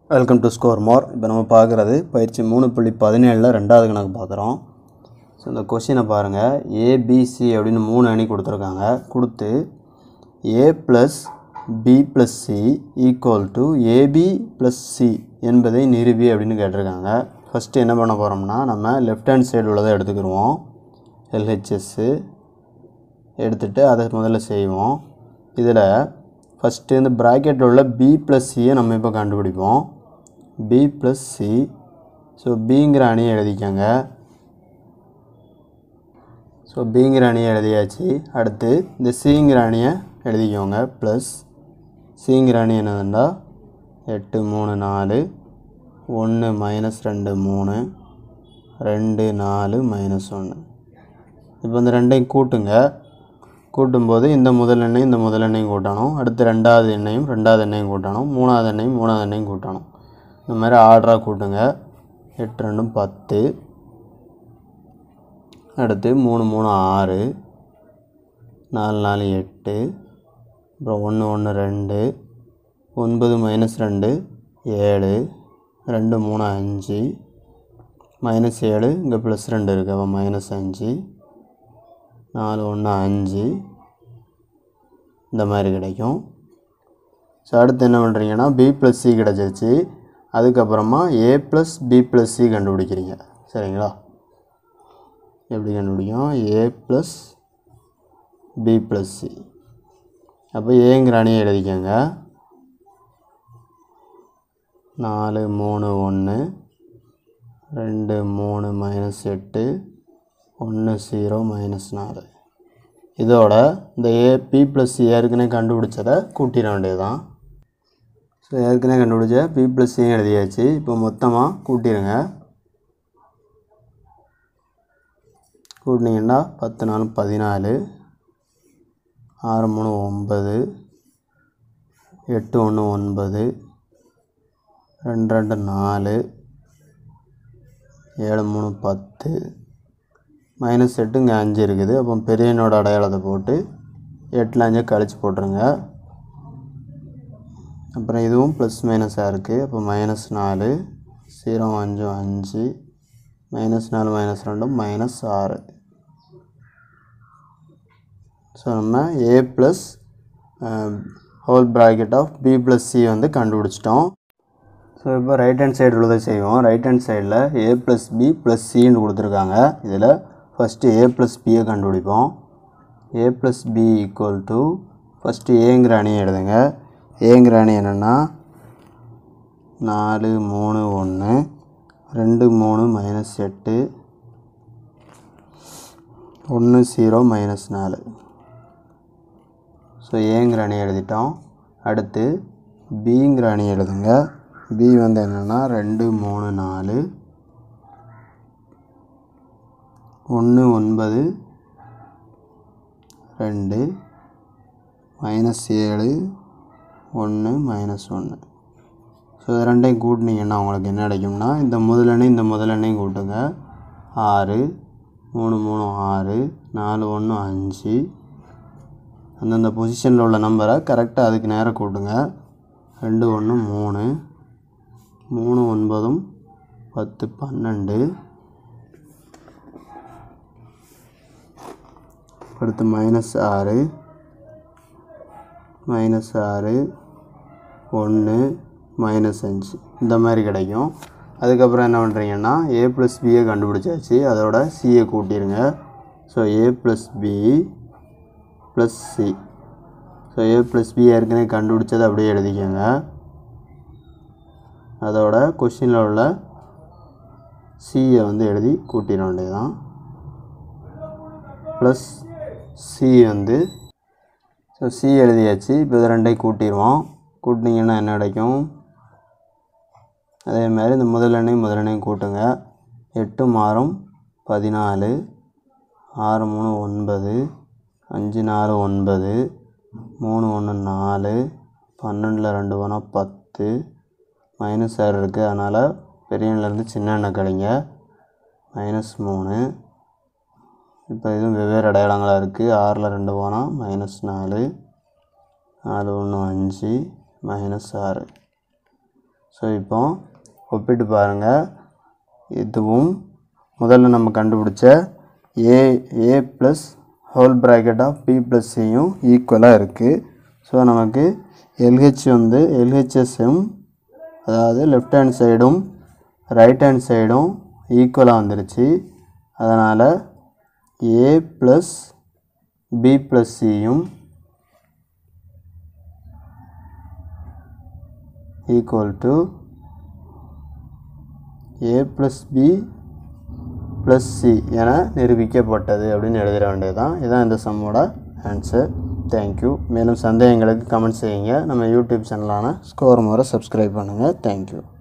welcome to score more இப்போ நம்ம பார்க்குறது பயிற்சி மூணு புள்ளி பதினேழில் ரெண்டாவது கணக்கு பார்க்குறோம் ஸோ இந்த கொஷினை பாருங்கள் ஏபிசி அப்படின்னு மூணு அணி கொடுத்துருக்காங்க கொடுத்து A plus B plus C equal to AB plus C என்பதை நிரூபி அப்படின்னு கேட்டிருக்காங்க ஃபஸ்ட்டு என்ன பண்ண போகிறோம்னா நம்ம லெஃப்ட் ஹேண்ட் சைடு உள்ளதை எடுத்துக்கிடுவோம் எல்ஹெச்எஸ்ஸு எடுத்துகிட்டு அதை முதல்ல செய்வோம் இதில் ஃபஸ்ட்டு இந்த ப்ராக்கெட்டில் உள்ள பி ப்ளஸ் சியை நம்ம இப்போ கண்டுபிடிப்போம் பி ப்ளஸ் சி ஸோ பிங்கிற அணியை எழுதிக்கங்க ஸோ பிங்கிற அணியை எழுதியாச்சு அடுத்து இந்த சிங்கிற அணியை எழுதிக்கோங்க ப்ளஸ் சிங்கிற அணி என்னதுண்டா எட்டு மூணு நாலு ஒன்று மைனஸ் ரெண்டு மூணு ரெண்டு நாலு மைனஸ் ஒன்று இப்போ இந்த ரெண்டையும் கூட்டுங்க கூட்டும்போது இந்த முதல் எண்ணெய் இந்த முதல் எண்ணையும் கூட்டணும் அடுத்து ரெண்டாவது எண்ணையும் ரெண்டாவது எண்ணையும் கூட்டணும் மூணாவது எண்ணையும் மூணாவது எண்ணையும் கூட்டணும் இந்த மாதிரி ஆர்டராக கூட்டுங்க எட்டு ரெண்டும் பத்து அடுத்து மூணு மூணு ஆறு நாலு நாலு எட்டு அப்புறம் ஒன்று ஒன்று ரெண்டு ஒன்பது மைனஸ் ரெண்டு ஏழு ரெண்டு மூணு அஞ்சு மைனஸ் ஏழு இங்கே ப்ளஸ் ரெண்டு இருக்குது அப்போ மைனஸ் அஞ்சு நாலு ஒன்று அஞ்சு இந்த மாதிரி கிடைக்கும் ஸோ அடுத்து என்ன பண்ணுறீங்கன்னா பி ப்ளஸ் சி கிடச்சிருச்சு அதுக்கப்புறமா A plus B plus C கண்டுபிடிக்கிறீங்க சரிங்களா எப்படி கண்டுபிடிக்கும் A plus B plus C அப்போ ஏங்கிற அணியை எழுதிக்கங்க நாலு மூணு ஒன்று ரெண்டு மூணு மைனஸ் எட்டு ஒன்று ஜீரோ மைனஸ் நாலு இதோட இந்த ஏ பி ப்ளஸ் சி ஏற்கனவே கண்டுபிடிச்சதை கூட்டிட வேண்டியது தான் ஸோ ஏற்கனவே கண்டுபிடிச்ச பி ப்ளஸ் சியும் எழுதியாச்சு இப்போ மொத்தமாக கூட்டிடுங்க கூட்டினீங்கன்னா பத்து நாலு பதினாலு ஆறு மூணு ஒம்பது எட்டு ஒன்று ஒன்பது ரெண்டு ரெண்டு நாலு ஏழு மூணு பத்து மைனஸ் எட்டு இங்கே அஞ்சு இருக்குது அப்போ பெரியனோட அடையாளத்தை போட்டு எட்டில் அஞ்சு கழிச்சு போட்டுருங்க அப்புறம் இதுவும் ப்ளஸ் மைனஸாக இருக்குது அப்போ மைனஸ் நாலு ஜீரோ அஞ்சு அஞ்சு மைனஸ் நாலு மைனஸ் ரெண்டும் மைனஸ் ஆறு ஸோ நம்ம A plus whole bracket of B plus C வந்து கண்டுபிடிச்சிட்டோம் ஸோ இப்போ ரைட் ஹேண்ட் சைடு உள்ளதை செய்வோம் ரைட் ஹேண்ட் சைடில் ஏ ப்ளஸ் பி ப்ளஸ் சின்னு கொடுத்துருக்காங்க இதில் ஃபஸ்ட்டு ஏ ப்ளஸ் பியை கண்டுபிடிப்போம் A plus B equal to first ஏங்கிற அணியை எழுதுங்க ஏங்கிற அணி என்னென்னா நாலு மூணு ஒன்று ரெண்டு மூணு மைனஸ் எட்டு ஒன்று ஜீரோ மைனஸ் நாலு ஸோ ஏங்கிற அணி எழுதிட்டோம் அடுத்து பிங்கிற அணி எழுதுங்க பி வந்து என்னென்னா ரெண்டு மூணு நாலு ஒன்று ஒன்பது ரெண்டு மைனஸ் ஏழு ஒன்று மைனஸ் ஒன்று ஸோ இது ரெண்டையும் கூட்டினீங்கன்னா உங்களுக்கு என்ன கிடைக்கும்னா இந்த முதலெண்ணை இந்த முதலெண்ணையும் கூட்டுங்க ஆறு மூணு மூணு ஆறு நாலு ஒன்று அஞ்சு அந்தந்த பொசிஷனில் உள்ள நம்பரை கரெக்டாக அதுக்கு நேரம் கூட்டுங்க ரெண்டு ஒன்று மூணு மூணு ஒன்பதும் பத்து பன்னெண்டு அடுத்து மைனஸ் ஆறு மைனஸ் ஆறு ஒன்று மைனஸ் அஞ்சு இந்த மாதிரி கிடைக்கும் அதுக்கப்புறம் என்ன பண்ணுறீங்கன்னா ஏ ப்ளஸ் பியை கண்டுபிடிச்சாச்சு அதோட சியை கூட்டிடுங்க so A plus B plus C so A plus B ஏற்கனவே கண்டுபிடிச்சதை அப்படியே எழுதிக்கோங்க அதோட கொஷினில் உள்ள சியை வந்து எழுதி கூட்டிட வேண்டியதுதான் ப்ளஸ் சி வந்து ஸோ சி எழுதியாச்சு இப்போ இது ரெண்டையும் கூட்டிடுவோம் கூட்டினீங்கன்னா என்ன கிடைக்கும் அதே மாதிரி இந்த முதலெண்ணையும் முதலெண்ணையும் கூட்டுங்க எட்டு மாறும் பதினாலு ஆறு மூணு ஒன்பது அஞ்சு நாலு ஒன்பது மூணு ஒன்று நாலு பன்னெண்டில் ரெண்டு போனால் பத்து மைனஸ் ஆறு இருக்குது அதனால் பெரியன்லேருந்து சின்ன எண்ணெய் கழிங்க மைனஸ் மூணு இப்போ இதுவும் வெவ்வேறு அடையாளங்களாக இருக்குது ஆறில் ரெண்டு போனால் மைனஸ் நாலு நாலு ஒன்று அஞ்சு மைனஸ் ஆறு ஸோ இப்போ ஒப்பிட்டு பாருங்கள் இதுவும் முதல்ல நம்ம கண்டுபிடிச்ச A A plus whole bracket of B plus சியும் ஈக்குவலாக இருக்குது ஸோ நமக்கு எல்ஹெச் வந்து எல்ஹெச்எஸ்ஸும் அதாவது லெஃப்ட் ஹேண்ட் சைடும் ரைட் ஹேண்ட் சைடும் ஈக்குவலாக வந்துருச்சு அதனால் ஏ ப்ளஸ் பி ப்ளஸ் சியும் equal to A plus B plus C என நிரூபிக்கப்பட்டது அப்படின்னு எழுதிட வேண்டியதுதான் இதுதான் இந்த சம்மோட ஆன்சர் தேங்க்யூ மேலும் சந்தேகங்களுக்கு கமெண்ட் செய்யுங்க நம்ம யூடியூப் சேனலான ஸ்கோர் முறை சப்ஸ்கிரைப் பண்ணுங்கள் தேங்க்யூ